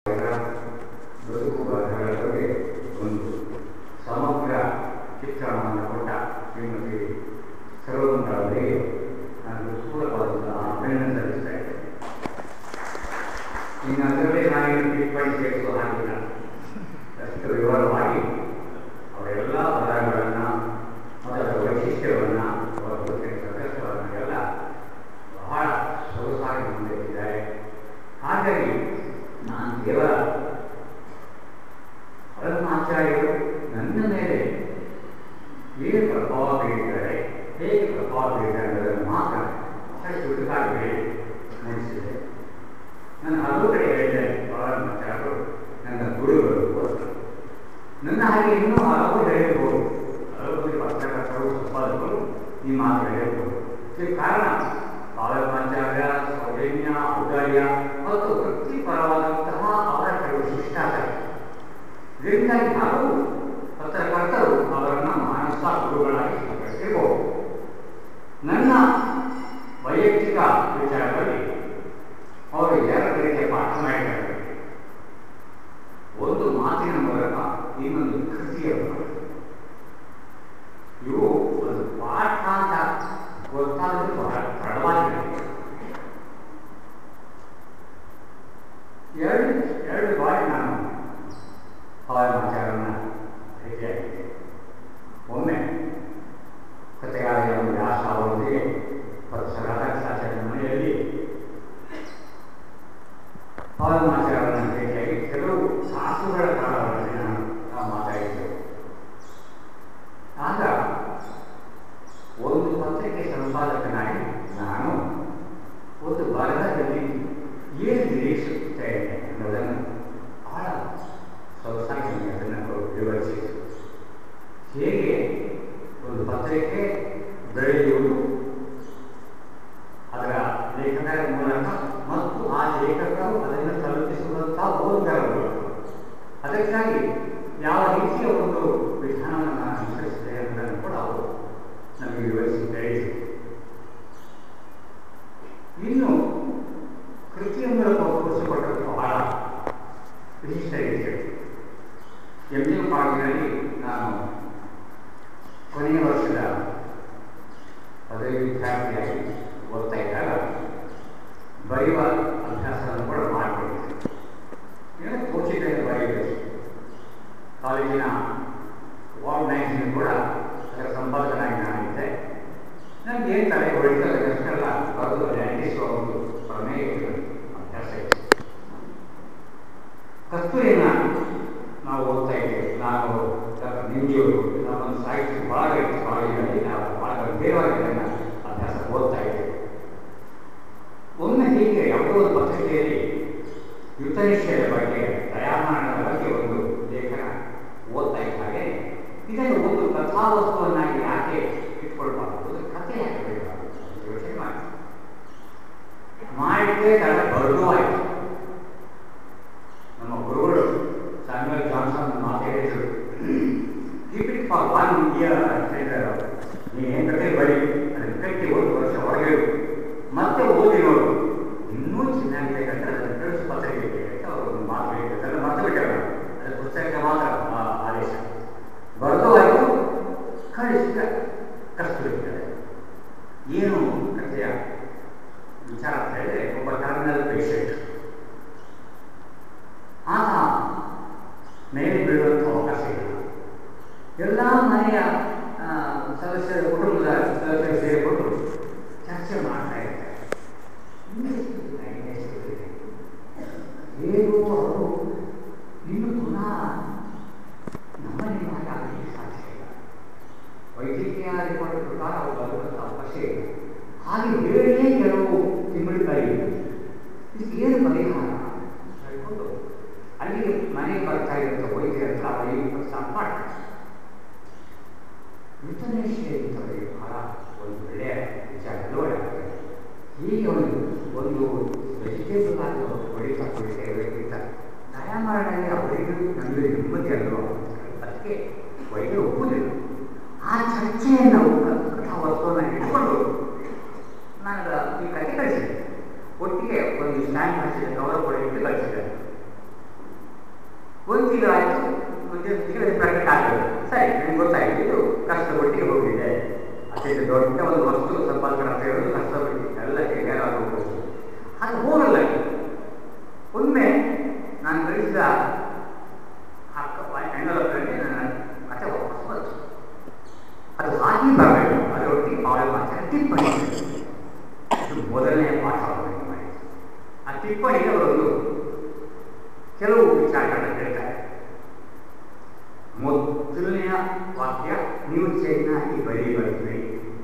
ಬದುಕು ಬರಹಗಳ ಬಗ್ಗೆ ಒಂದು ಸಮಗ್ರ ಚಿತ್ರಣವನ್ನು ಕೊಟ್ಟ ಶ್ರೀಮತಿ ಸರ್ವಮಂಗಳ ಅವರಿಗೆ ನಾನು ಸ್ಥೂಲವಾದಂತಹ ಅಭಿನಂದನೆ ಸಲ್ಲಿಸ್ತಾ ಇದ್ದೇನೆ ಇನ್ನು ಅದರಲ್ಲಿ ನಾನೇನು ಟಿಪ್ಪಣಿ ಸೇರಿಸುವ ಹಾಗಿಲ್ಲ ಅಷ್ಟು ವಿವರವಾಗಿ ಅವರೆಲ್ಲ ಬರಹಗಳನ್ನು ಅದರ ವೈಶಿಷ್ಟ್ಯವನ್ನು ಅವರ ಬದುಕಿನ ಸಂಘರ್ಷವನ್ನು ಎಲ್ಲ ಬಹಳ ಸೊಗಸಾಗಿ ಮುಂದಿಟ್ಟಿದ್ದಾರೆ ಹಾಗಾಗಿ ನಾನು ಕೇವಲ ಪರಮಾಚಾರ್ಯರು ನನ್ನ ಮೇಲೆ ಏನು ಪ್ರಭಾವ ಬೀರಿದ್ದಾರೆ ಹೇಗೆ ಪ್ರಭಾವ ಬೀರಿದ್ದಾರೆ ಅನ್ನೋದನ್ನು ಮಾತ್ರ ಬಹಳ ಚುಟುಕಾಗಿ ಹೇಳಿ ಮುಗಿಸಿದೆ ನಾನು ಹಲವು ಕಡೆ ಹೇಳಿದ್ದೇನೆ ಪರಮಾಚಾರ್ಯರು ನನ್ನ ಗುರುಗಳು ಅಂತ. ನನ್ನ ಹಾಗೆ ಇನ್ನೂ ಹಲವು ಹೇಳಿರ್ಬೋದು ಹಲವು ಮಂದಿ ಪತ್ರಕರ್ತರು ಸಂಪಾದಕರು ಈ ಮಾತು ಹೇಳಿರ್ಬೋದು ಇದಕ್ಕೆ ಕಾರಣ ಪರಮಾಚಾರ್ಯ ಸೌಜನ್ಯ ಔದಾರ್ಯ ಮತ್ತು ವೃತ್ತಿಪರವಾದಂತಹ ಅವರ ಕೆಲವು ಶಿಷ್ಟಾಚಾರ ಇದರಿಂದಾಗಿ ನಾವು ಪತ್ರಕರ್ತರು ಅವರನ್ನು ಮಾನಸ ಗುರುಗಳಾಗಿ ಸ್ವೀಕರಿಸಿರಬಹುದು ನನ್ನ ವೈಯಕ್ತಿಕ ವಿಚಾರದಲ್ಲಿ ಅವರು ಎರಡು ರೀತಿಯ ಪಾಠ ಮಾಡಿದ್ದಾರೆ ಒಂದು ಮಾತಿನ ಮೂಲಕ ಇನ್ನೊಂದು ಕೃತಿಯ ಮೂಲಕ ಇವು ಒಂದು ಪಾಠ ಅಂತ ಗೊತ್ತಾದರೂ ಬಹಳ ತಡವಾಗಿದೆ ಎರಡು ಎರಡು ಬಾರಿ ನಾನು ಹವಾಮಾಚಾರನ ಭೇಟಿಯಾಗಿದ್ದೆ ಒಮ್ಮೆ ಕಥೆಗಾರಿಯ ವ್ಯಾಸ ಅವರೊಂದಿಗೆ ಪ್ರೊಫೆಸರ್ ರಾಧಾಕೃಷ್ಣಾಚಾರ್ಯ ಮನೆಯಲ್ಲಿ ಹವಾಮಾಚಾರನ ಭೇಟಿಯಾಗಿ ಕೆಲವು ತಾಸುಗಳ ಕಾಲದಲ್ಲಿ ನಾನು ನಾವು ಮಾತಾಡಿದ್ದೆವು ಆಗ ಒಂದು ಪತ್ರಿಕೆ ಸಂಪಾದಕನಾಗಿ ನಾನು ಒಂದು ಬರಹದಲ್ಲಿ ಏನು ನಿರೀಕ್ಷಿಸುತ್ತೇನೆ ಅನ್ನೋದನ್ನು ಬಹಳ ಸೊಗಸಾಗಿ ನನಗೆ ಅದನ್ನು ವಿವರಿಸಿತು ಹೇಗೆ ಒಂದು ಪತ್ರಿಕೆ ಬೆಳೆಯುವುದು ಅದರ ಲೇಖನದ ಮೂಲಕ ಮತ್ತು ಆ ಲೇಖಕರು ಅದನ್ನು ತಲುಪಿಸುವಂತಹ ಓದುಗರ ಮೂಲಕ ಅದಕ್ಕಾಗಿ ಯಾವ ರೀತಿಯ ಒಂದು ವಿಧಾನವನ್ನು ನಾನು ಅನುಸರಿಸಿದೆ ಅನ್ನೋದನ್ನು ಕೂಡ ಅವರು ನಮಗೆ ವಿವರಿಸಿ ಹೇಳಿದರು ಇನ್ನು ಕೃತಿಯ ಮೂಲಕ ತೋರಿಸಿಕೊಟ್ಟದ್ದು ಬಹಳ ವಿಶಿಷ್ಟ ರೀತಿಯಲ್ಲಿ ಎಂ ಜಿ ಕಾಲೇಜಿನಲ್ಲಿ ನಾನು ಕೊನೆಯ ವರ್ಷದ ಪದವಿ ವಿದ್ಯಾರ್ಥಿಯಾಗಿ ಓದ್ತಾ ಇದ್ದಾಗ ಬರೆಯುವ ಅಭ್ಯಾಸವನ್ನು ಕೂಡ ಮಾಡಿಕೊಂಡಿದ್ದೆ ಏನೋ ತೋಚಿದ್ದೇನೆ ಬರೆಯಬೇಕು ಕಾಲೇಜಿನ ವಾರ್ಡ್ ಮ್ಯಾಗಝಿನ್ ಕೂಡ ಅದರ ಸಂಪಾದಕನಾಗಿ ನಾನಿದ್ದೆ ನನಗೆ ಏನು ತಲೆ ಹೊಡಿತು ಅದನ್ನೆಲ್ಲ ಬರೆದು ಅಲ್ಲಿ ಅಂಟಿಸುವ ಒಂದು ಪ್ರಮೇಯ ಅಭ್ಯಾಸ ಇತ್ತು ಕಸ್ತೂರಿನ ನಾವು ಓದ್ತಾ ಇದ್ದೇವೆ ನಾವು ಡಾಕ್ಟರ್ ನಿಂಜಿಯವರು ನಮ್ಮೊಂದು ಸಾಹಿತ್ಯ ಭಾಳ ಇತ್ತು ಕಾಲೇಜಿನಲ್ಲಿ ನಾವು ಭಾಳ ಗಂಭೀರವಾಗಿ ಅದನ್ನು ಅಭ್ಯಾಸ ಓದ್ತಾ ಇದ್ದೇವೆ ಒಮ್ಮೆ ಹೀಗೆ ಯಾವುದೋ ಒಂದು ಪತ್ರಿಕೆಯಲ್ಲಿ ಯುತನಿಶ್ಚಯದ ಬಗ್ಗೆ ದಯಾಮರಣದ ಬಗ್ಗೆ ಒಂದು ಲೇಖನ ಓದ್ತಾ ಇದ್ದ ಹಾಗೆ ಇದನ್ನು ಒಂದು ಕಥಾವಸ್ತುವನ್ನಾಗಿ ಯಾಕೆ ಇಟ್ಕೊಳ್ಬಾರ್ದು ಒಂದು ಕಥೆ ಯಾಕೆ ಬರೀಬಾರ್ದು ಅಂತ ಯೋಚನೆ ಮಾಡಿ ಮಾಡಿದ್ದೇ ತಡ ಬರೆದು ಆಯಿತು ನಮ್ಮ ಗುರುಗಳು ಸ್ಯಾಮ್ಯುಯಲ್ ಜಾನ್ಸನ್ ಮಾತಾಡಿದ್ರು keep it for one year ಅಂತ ಹೇಳಿದ್ರು ನೀವೇನು ಕತೆ ಬರಿ ಅದನ್ನು ಕಟ್ಟಿ ಒಂದು ವರ್ಷ ಹೊರಗೆ ಇಡು. ಮತ್ತೆ ಓದಿ ನೋಡು ಇನ್ನೂ ಚೆನ್ನಾಗಿದೆ ಕಂಡ್ರೆ ಅದನ್ನು ಕಳಿಸು ಪತ್ರಿಕೆಗೆ ಅಂತ ಅವರು ಒಂದು ಮಾತು ಹೇಳಿದ್ರು ಅದನ್ನು ಮರ್ತು ಬಿಟ್ಟರು ಅದು ಪುಸ್ತಕಕ್ಕೆ ಮಾತ್ರ ಆ ಆದೇಶ ಬರೆದು ಆಯಿತು ಕಳಿಸಿದ ಕಸ್ತೂರಿದ್ದಾರೆ ಏನು ಕಥೆಯ ವಿಚಾರ ಅಂತ ಹೇಳಿದ್ರೆ ಒಬ್ಬ ಟರ್ಮಿನಲ್ ಪೇಷಂಟ್ ಆತ ಮೇಲೆ ಬೀಳುವಂಥ ಅವಕಾಶ ಇಲ್ಲ ಎಲ್ಲ ಮನೆಯ ಆ, ಸದಸ್ಯರ ಕುಟುಂಬದ ಸದಸ್ಯರು ಸೇರಿಕೊಂಡು ಚರ್ಚೆ ಮಾಡ್ತಾ ಇರ್ತಾರೆ ಇನ್ನೆಷ್ಟು ದಿನ, ಇನ್ನೆಷ್ಟು ದಿನ? ಹೇಗೋ ಅವರು ಇನ್ನು ಪುನಃ ನಮ್ಮನೆ ಮಾತ್ರ ಆಗಲಿಕ್ಕೆ ಸಾಧ್ಯ ಇಲ್ಲ ವೈದ್ಯಕೀಯ ರಿಪೋರ್ಟ್ ಪ್ರಕಾರ ಅವರು ಬರುವಂಥ ಅವಕಾಶ ಇಲ್ಲ ಹಾಗೆ ಹೇಳಿಯೇ ಕೆಲವು ತಿಂಗಳು ಕಳೆಯಿತು ಇದಕ್ಕೆ ಏನು ಪರಿಹಾರ ಹೇಳ್ಕೊಂಡು ಅಲ್ಲಿಗೆ ಮನೆಗೆ ಬರ್ತಾ ಇರುವಂಥ ವೈದ್ಯರ ಹತ್ರ ಅವರಿಗೆ ಪ್ರಸ್ತಾಪ ಮಾಡ್ತಾರೆ ಯುತನೇಶ್ವರ ಇಂಥವರಿಗೆ ಬಹಳ ಒಂದು ಒಳ್ಳೆಯ ವಿಚಾರ ನಿಲುವಳಿ ಆಗ್ತದೆ ಹೀಗೆ ಒಂದು ಒಂದು ವೆಜಿಟೇಬಲ್ ಆಗಿ ಅವರು ಹೊಡಿತಾ ಹೊಡಿತಾ ಇರೋದಕ್ಕಿಂತ ದಯಾಮರಣದಲ್ಲಿ ಅವರಿಗೂ ನಮಗೆ ನೆಮ್ಮದಿ ಅಲ್ವ ಅದಕ್ಕೆ ವೈದ್ಯರು ಒಪ್ಪುವುದಿಲ್ಲ ಆ ಚರ್ಚೆಯನ್ನು ಕಥಾ ವಸ್ತುವನ್ನು ಇಟ್ಕೊಂಡು ನಾನು ಈ ಕತೆ ಕಳಿಸಿದೆ ಒಟ್ಟಿಗೆ ಒಂದು ಸ್ಟ್ಯಾಂಡ್ ಹಾಕಿದೆ ಕವರ್ ಕೂಡ ಇಟ್ಟು ಕಳಿಸಿದೆ ಒಂದು ತಿಂಗಳು ಆಯಿತು ಮುಂದಿನ ತಿಂಗಳು ಪ್ರಕಟ ಆಗೋದು ಸರಿ ನಿಮ್ಗೆ ಗೊತ್ತಾಯ್ತು ಇದು ಕಷ್ಟಪಟ್ಟಿಗೆ ಹೋಗಿದೆ ಅದಕ್ಕೆ ದೊಡ್ಡ ಒಂದು ವಸ್ತು ಸಂಪಾದನೆ ಅಂತ ಹೇಳೋದು ಕಷ್ಟಪಟ್ಟು ಎಲ್ಲಕ್ಕೆ ನೇರವಾಗಿ ಹೋಗ್ಬೋದು ಅದು ಹೋಗಲ್ಲ ಇದು. ಒಮ್ಮೆ ನಾನು ಕಳಿಸಿದ ಎಂಗಲಪ್ಪಲ್ಲಿ ನನ್ನ ಕಥೆ ವಾಪಸ್ ಬಂತು ಅದು ಹಾಗೆ ಬರಬೇಕು ಅದರೊಟ್ಟಿಗೆ ಅವಳ ಮಾತ್ರ ಟಿಪ್ಪಣಿ ಇದು ಮೊದಲನೇ ಪಾಠ ಅವರಿಗೆ ಮಾಡಿ ಆ ಟಿಪ್ಪಣಿಗೆ ಅವರೊಂದು ಕೆಲವು ವಿಚಾರಗಳನ್ನ ಹೇಳ್ತಾರೆ ಮೊದಲನೆಯ ವಾಕ್ಯ ನೀವು ಚೆನ್ನಾಗಿ ಬರೀಬರ್ತೀರಿ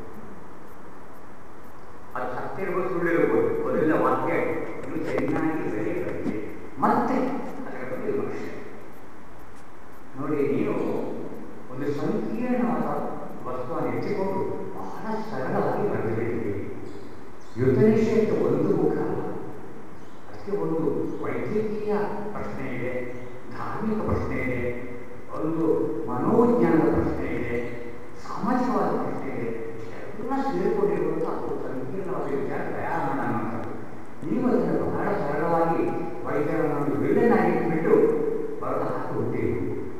ಅದು ಸತ್ಯ ಇರ್ಬೋದು ಸುಳ್ಳು ಇರ್ಬೋದು ಮೊದಲನೇ ವಾಕ್ಯ ನೀವು ಚೆನ್ನಾಗಿ ಬರೀಬರ್ತೀರಿ ಮತ್ತೆ ಅದರ ಬಗ್ಗೆ ವಿಮರ್ಶೆ ನೋಡಿ ನೀವು ಒಂದು ಸಂಕೀರ್ಣವಾದ ವಸ್ತುವನ್ನು ಎತ್ತಿಕೊಂಡು ಬಹಳ ಸರಳವಾಗಿ ಬರೆದಿದ್ದೀರಿ ಯುದ್ಧ ನಿಷೇಧ ಒಂದು ಮುಖ ಅಲ್ಲ ಅದಕ್ಕೆ ಒಂದು ವೈದ್ಯಕೀಯ ಪ್ರಶ್ನೆ ಇದೆ ಧಾರ್ಮಿಕ ಪ್ರಶ್ನೆ ಇದೆ ಒಂದು ಮನೋವಿಜ್ಞಾನದ ಪ್ರಶ್ನೆ ಇದೆ ಸಾಮಾಜಿಕವಾದ ಪ್ರಶ್ನೆ ಇದೆ ಎಲ್ಲ ಸೇರಿಕೊಂಡಿರುವಂಥ ಅದು ಸಂಕೀರ್ಣವಾದ ವಿಚಾರ ದಯಾಮರಣ ಅನ್ನೋಂಥದ್ದು ನೀವು ಅದನ್ನು ಬಹಳ ಸರಳವಾಗಿ ವೈದ್ಯರನ್ನು ವಿಲನ್ನಾಗಿ ಬಿಟ್ಟು ಬರೆದು ಹಾಕಿ ಹೋಗ್ತೀರಿ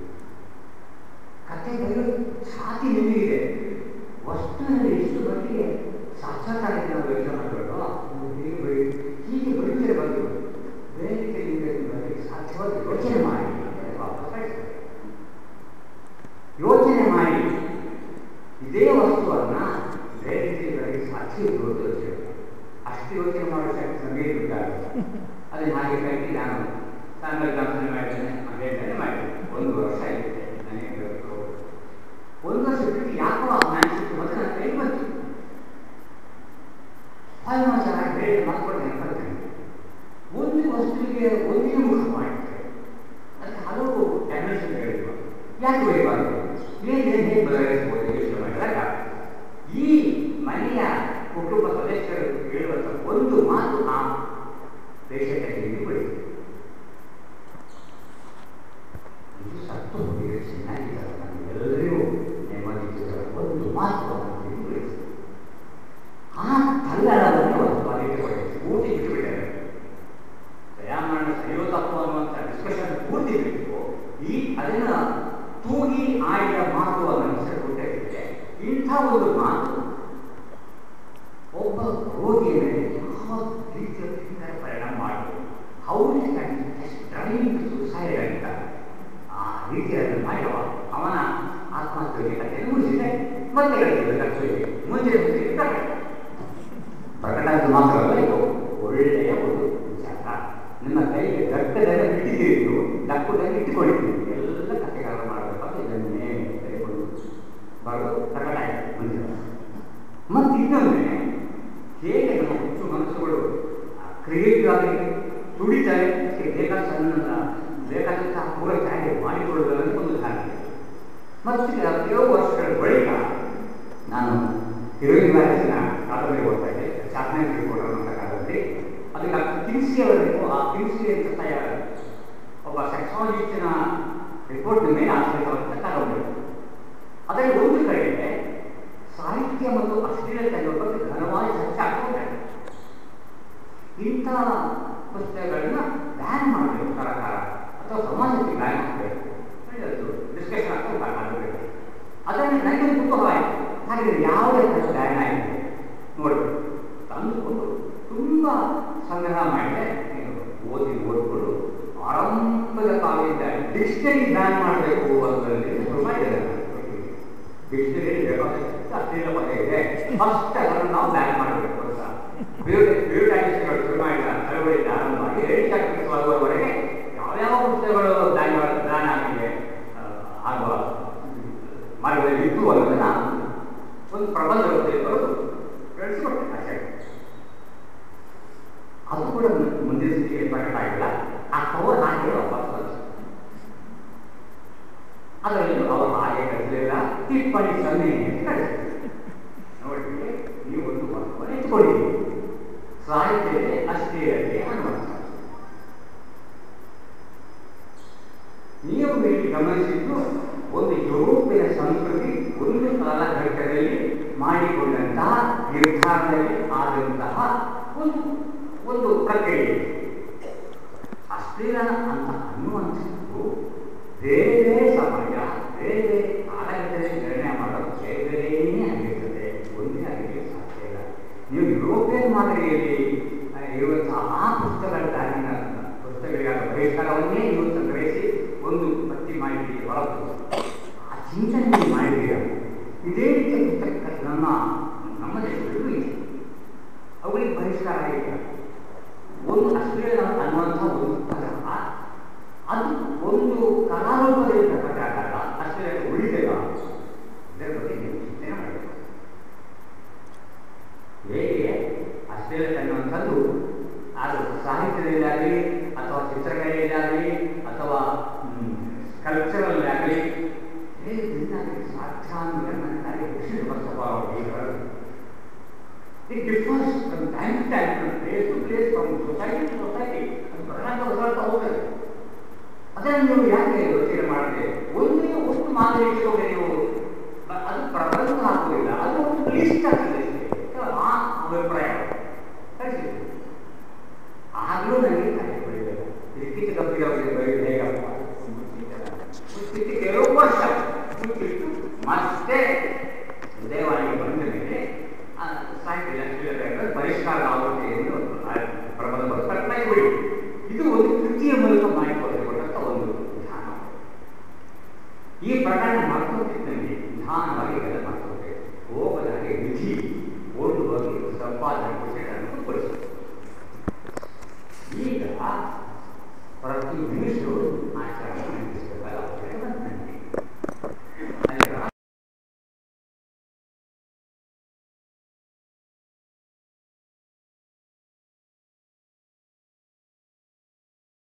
ಕತೆ ಬರೆಯೋದು ಛಾತಿ ನಿಮಗಿದೆ ವಸ್ತುವಿನಲ್ಲಿ ಎಷ್ಟು ಮಟ್ಟಿಗೆ ಸಾಕ್ಷಾತ್ತಾಗಿ ನಾವು ಯೋಚನೆ ಮಾಡಬೇಕು ನೀವು ಹೀಗೆ ಬರೀ ಹೀಗೆ ಬರೀತಾರೆ ಬಂದು ಬೇರೆ ರೀತಿಯಲ್ಲಿ ಬರೀಲಿಕ್ಕೆ ಸಾಧ್ಯವಾದ ಯೋಚನೆ ಮಾಡಿ ಅಂತ ವಾಪಸ್ ಕಳಿಸ್ತಾರೆ ಯೋಚನೆ ಮಾಡಿ ಇದೇ ವಸ್ತುವನ್ನ ಬೇರೆ ರೀತಿಯಲ್ಲಿ ಬರೀಲಿಕ್ಕೆ ಸಾಧ್ಯ ಇರುವುದು ಯೋಚನೆ ಅಷ್ಟು ಯೋಚನೆ ಮಾಡೋ ಶಕ್ತಿ ನಮಗೆ ಬೇಕಾಗ ಅದನ್ನ ಹಾಗೆ ಕಟ್ಟಿ ನಾನು ಸಾಂಗಲ್ ದಾಸನೆ ಮಾಡಿದ್ದೇನೆ ಅದೇ ಮಾಡಿದ್ದೇನೆ ಒಂದು ವರ್ಷ ಆಗಿದೆ ನನಗೆ ಬೇಕು ಒಂದು ವರ್ಷ ಬಿಟ್ಟು ಯಾಕೋ ಆ ಮ್ಯಾನ್ಸಿಕ್ ಮತ್ತೆ ನನ್ನ ಕೈ ಬಂತು ಫಲಮಾಚಾರ ಬೇರೆ ಮಾತ್ಕೊಂಡು ನೆನಪಡ್ತೇನೆ ಒಂದು ವಸ್ತುವಿಗೆ ಒಂದೇ ಮುಖ ಮಾಡಿದ್ದಾರೆ ಅದಕ್ಕೆ ಹಲವು ಡೈಮೆನ್ಷನ್ ಹೇಳಿದ್ರು ಯಾಕೆ ಬರೀಬಾರ್ದು ಏನ್ ಏನ್ ಹೇಗೆ ಬದಲಾಯಿಸಬಹುದು ಯೋಚನೆ ಮಾಡಿದಾಗ ಈ ಮನೆಯ ಕುಟುಂಬ ಸದಸ್ಯರು ಹೇಳುವಂತ ಒಂದು ಮಾತು ಆ ದೇಶಕ್ಕೆ ತಿಳಿದುಕೊಳ್ಳಿ ಇದು ಸತ್ತು ಹೋಗಿದೆ ಚೆನ್ನಾಗಿದ್ದಾರೆ ನಮಗೆಲ್ಲರಿಗೂ ನೆಮ್ಮದಿಸಿದ ಒಂದು ಮಾತು ತಿಳಿದುಕೊಳ್ಳಿ ಆ ತಲ್ಲಡವನ್ನು ಅವರು ಬಲಿಟ್ಟುಕೊಳ್ಳಿ ಪೂರ್ತಿ ಬಿಟ್ಟುಬಿಟ್ಟಾರೆ ದಯಾಮರಣ ಸರಿಯೋ ತಪ್ಪು ಅನ್ನುವಂಥ ಡಿಸ್ಕಷನ್ ಪೂರ್ತಿ ಬಿಟ್ಟು ಈ ಅದನ್ನ ತೂಗಿ ಆಡಿದ ಮಾತು ಅನ್ನೋ ಹೆಸರು ಕೊಟ್ಟಿರುತ್ತೆ ಇಂಥ ಒಂದು ಮಾತು ಒಬ್ಬ ರೋಗಿಯ ಮೇಲೆ ಯಾವ ರೀತಿಯ ಪರಿಣಾಮ ಮಾಡಬಹುದು ಹೌದು ಡ್ರೈವಿಂಗ್ ಸುಸೈಡ್ ಅಂತ ಆ ರೀತಿಯಲ್ಲಿ ಮಾಡಿರುವ ಅವನ ಆತ್ಮಹತ್ಯೆಗೆ ಕಥೆಯನ್ನು ಮುಗಿಸಿದೆ ಮತ್ತೆ ಹೇಳಿದ್ರು ಕಥೆಗೆ ಮುಂದೆ ಮುಂದೆ ಪ್ರಕಟ ಪ್ರಕಟ ಅಂತ ಮಾತ್ರವಲ್ಲ ಇದು ಒಳ್ಳೆಯ ಒಂದು ವಿಚಾರ ನಿಮ್ಮ ಕೈಗೆ ದಕ್ಕದಲ್ಲಿ ಬಿಟ್ಟಿದ್ದೀರಿ ನೀವು ದಕ್ಕದಲ್ಲಿ ಇಟ್ಟುಕೊಂಡಿದ್ದೀರಿ ಎಲ್ಲ ಕಥೆಗಾರ ಮಾಡಬೇಕಂತ ಇದನ್ನೇ ತೆಗೆದುಕೊಂಡು ಬರೋದು ಪ್ರಕಟ ಆಯಿತು ಮುಂದೆ ಮತ್ತು ಇನ್ನೊಮ್ಮೆ ಹೇಗೆ ನಮ್ಮ ಹುಚ್ಚು ಮನಸ್ಸುಗಳು ಕ್ರಿಯೇಟಿವ್ ಆಗಿ ತುಡಿತಾರೆ ಅದಕ್ಕೆ ಬೇಕಾದ ಸಣ್ಣ ಬೇಕಾದಂತಹ ಪೂರೈಕೆ ಹಾಗೆ ಮಾಡಿಕೊಳ್ಳುವುದರಲ್ಲಿ ಒಂದು ಧಾರಣೆ ಮತ್ತು ಕೆಲವು ವರ್ಷಗಳ ಬಳಿಕ ನಾನು ಹಿರೋಯಿನ್ ಮ್ಯಾರೇಜ್ನ ಕಾದಂಬರಿ ಓದ್ತಾ ಇದ್ದೆ ಶಾಸನ ತಿಳ್ಕೊಳ್ಳೋ ಅಂತ ಕಾದಂಬರಿ ಅದಕ್ಕೆ ಕಿನ್ಸಿ ಅವರಿಗೂ ಆ ಕಿನ್ಸಿ ಅಂತ ತಯಾರ ಒಬ್ಬ ಸೆಕ್ಸಾಲಜಿಸ್ಟಿನ ರಿಪೋರ್ಟ್ ಮೇಲೆ ಆಧಾರಿತವಾದ ಕಾದಂಬರಿ ಅದರಲ್ಲಿ ಒಂದು ಕಡೆ ಸಾಹಿತ್ಯ ಮತ್ತು ಅಶ್ಲೀಲತೆಯ ಬಗ್ಗೆ ಘನವಾಗಿ ಚರ್ಚೆ ಆಗ್ತಾ ಇಂಥ ಪುಸ್ತಕಗಳನ್ನ ಬ್ಯಾನ್ ಮಾಡಬೇಕು ಸರ್ಕಾರ ಅಥವಾ ಸಮಾಜಕ್ಕೆ ಬ್ಯಾನ್ ಮಾಡಬೇಕು ಡಿಸ್ಕಷನ್ ಆಗ್ತಾ ಮಾಡಬೇಕು ಅದನ್ನು ನನಗೆ ಕುತೂಹಲ ಆಯಿತು ಹಾಗೆ ಯಾವುದೇ ಬ್ಯಾನ್ ಆಗಿದೆ ನೋಡಬೇಕು ತಂದುಕೊಂಡು ತುಂಬ ಸಂಗ್ರಹ ಮಾಡಿದೆ ಓದಿ ಓದ್ಕೊಂಡು ಆರಂಭದ ಕಾಲದಿಂದ ಡಿಕ್ಷನರಿ ಬ್ಯಾನ್ ಮಾಡಬೇಕು ಅನ್ನೋದ್ರಲ್ಲಿ ಶುರು ಮಾಡಿದ್ದಾರೆ ಡಿಕ್ಷನರಿ ಬೇಕಾದಷ್ಟು ಅಶ್ಲೀಲ ಪದ ಇದೆ ಫಸ್ಟ್ ಅದನ್ನು ನಾವು ಬ್ಯಾನ್ ಮಾಡಬೇಕು ಅಂತ ಬ್ಯೂಟಾಟಿಸ್ಟ್ಗಳು ಶುರು ಮಾಡಿದ ಚಳವಳಿಯಿಂದ ಆರಂಭವಾಗಿ ಎರಡು ಶಕ್ತಿಸುವವರೆಗೆ ಯಾವ್ಯಾವ ಪುಸ್ತಕಗಳು ಬ್ಯಾನ್ ಬ್ಯಾನ್ ಆಗಿದೆ ಆಗುವ ಮಾರ್ಗದಲ್ಲಿ ಇದ್ದು ಅನ್ನೋದನ್ನ ಒಂದು ಪ್ರಬಂಧ ಬರೆದು ಬೆಳೆಸಿಕೊಟ್ಟೆ ಅಷ್ಟೇ ಅದು ಕೂಡ ಮುಂದಿನ ಸ್ಥಿತಿಗೆ ಪ್ರಕಟ ಆಗಿಲ್ಲ ಆ ಕವರ್ ಹಾಗೆ ವಾಪಸ್ ಬಂತು ಅದರಲ್ಲಿ ಅವರು ಹಾಗೆ ಕಳಿಸಲಿಲ್ಲ ಟಿಪ್ಪಣಿ ಸೊನ್ನೆ ಅಂತ ಕಳಿಸಿದ್ರು ನೋಡಿ ನೀವು ಒಂದು ವಸ್ತುವನ್ನು ಎತ್ಕೊಂಡಿದ್ದೀರಿ ಸಾಹಿತ್ಯತೆ ಅಸ್ಥಿರತೆ ಅನ್ನುವಂಥ ನೀವು ಇಲ್ಲಿ ಗಮನಿಸಿದ್ದು ಒಂದು ಯುರೋಪಿನ ಸಂಸ್ಕೃತಿ ಒಂದು ಕಾಲಘಟ್ಟದಲ್ಲಿ ಮಾಡಿಕೊಂಡಂತಹ ನಿರ್ಧಾರದಲ್ಲಿ ಆದಂತಹ ಒಂದು ಒಂದು ಪ್ರಕ್ರಿಯೆ ಅಶ್ಲೀಲ ಅಂತ ಅನ್ನುವಂಥದ್ದು ಬೇರೆ ಬೇರೆ ಸಮಯ ಬೇರೆ ಬೇರೆ ಕಾಲಘಟ್ಟದಲ್ಲಿ ನಿರ್ಣಯ ಮಾಡೋದು ಬೇರೆ ಬೇರೆಯೇ ಆಗಿರ್ತದೆ ಒಂದೇ ಆಗಲಿಕ್ಕೆ ಸಾಧ್ಯ ಇಲ್ಲ ನೀವು ಯುರೋಪಿಯನ್ ಮಾದರಿಯಲ್ಲಿ ಆ, ಇರುವಂತಹ ಆ ಪುಸ್ತಕಗಳಿಗಾಗಿನ ಪುಸ್ತಕಗಳಿಗಾದ ಬಹಿಷ್ಕಾರವನ್ನೇ ನೀವು ಸಂಗ್ರಹಿಸಿ ಒಂದು ಪಟ್ಟಿ ಮಾಡಿದ್ದೀರಿ ಹೊರತು ಆ ಚಿಂತನೆ ನೀವು ಮಾಡಿದ್ದೀರ ಇದೇ ರೀತಿಯ ಪುಸ್ತಕ ನಮ್ಮ ನಮ್ಮ ದೇಶದಲ್ಲೂ ಇದೆ ಅವುಗಳಿಗೆ ಬಹಿಷ್ಕಾರ ಇಲ್ಲ ಒಂದು ಅಶ್ಲೀಲ ಅನ್ನುವಂಥ ಒಂದು ಪದ ಅದು ಒಂದು ಕಲಾರೂಪದಲ್ಲಿ ಪ್ರಕಟವಾದಾಗ ಅಶ್ಲೀಲ ಉಳಿದಿಲ್ಲ ಇದರ ಬಗ್ಗೆ ನೀವು ಚಿಂತನೆ ಮಾಡಬೇಕು ಹೇಗೆ ಅಶ್ಲೀಲತೆ ಅನ್ನುವಂಥದ್ದು ಅದು ಸಾಹಿತ್ಯದಲ್ಲಾಗಲಿ ಅಥವಾ ಚಿತ್ರಕಲೆಯಲ್ಲಾಗಲಿ ಅಥವಾ ಕಲ್ಚರಲ್ಲಾಗಲಿ ಹೇಗೆ ಭಿನ್ನಾಗಲಿ ಸಾಧ್ಯ ಅಂದರೆ ನನ್ನ ಕಾರ್ಯ ದಕ್ಷಿಣ Basava It differs from time to time, from place to place, from society to society. ಅದು ಬದಲಾಗ್ತಾ ಬದಲಾಗ್ತಾ ಹೋಗ್ತದೆ ಅದನ್ನು ನೀವು ಯಾಕೆ ಯೋಚನೆ ಮಾಡದೆ ಒಂದೇ ಒಂದು ಮಾದರಿ ಇಟ್ಕೊಂಡು ನೀವು ಬ- ಅದು ಪ್ರಬಂಧ ಆಗುವುದಿಲ್ಲ ಅದು ಒಂದು ಲಿಸ್ಟ್ ಆಗ್ತದೆ ಅಷ್ಟೇ. ಆ ಅಭಿಪ್ರಾಯ ಕಳಿಸಿದೆ ಆಗಲೂ ನನಗೆ ಕಾರ್ಯ ಪಡಿಬೇಕು ಇದಕ್ಕಿಂತ ತಪ್ಪಿದವರಿಗೆ ಬರೆಯುವುದು ಹೇಗಪ್ಪ ಮುಚ್ಚಿಟ್ಟು ಕೆಲವು ವರ್ಷ ಮುಚ್ಚಿಟ್ಟು ಮತ್ತೆ ದೇವಾಲಯ ಬಂದ ಮೇಲೆ ಆ ಸಾಹಿತ್ಯ ಇಲಾಖೆ ಪರಿಷ್ಕಾರ ಆವೃತ್ತಿಯನ್ನು ಆ ಪ್ರಬಂಧ ಪ್ರಕಟಣೆ ಬಿಡಿ ಇದು ಒಂದು ಕೃತಿಯ ಮೂಲಕ ಮಾಡಿಕೊಳ್ಳಲ್ಪಟ್ಟಂಥ ಒಂದು ವಿಧಾನ ಈ ಪ್ರಕರಣ ಮಾತ್ರ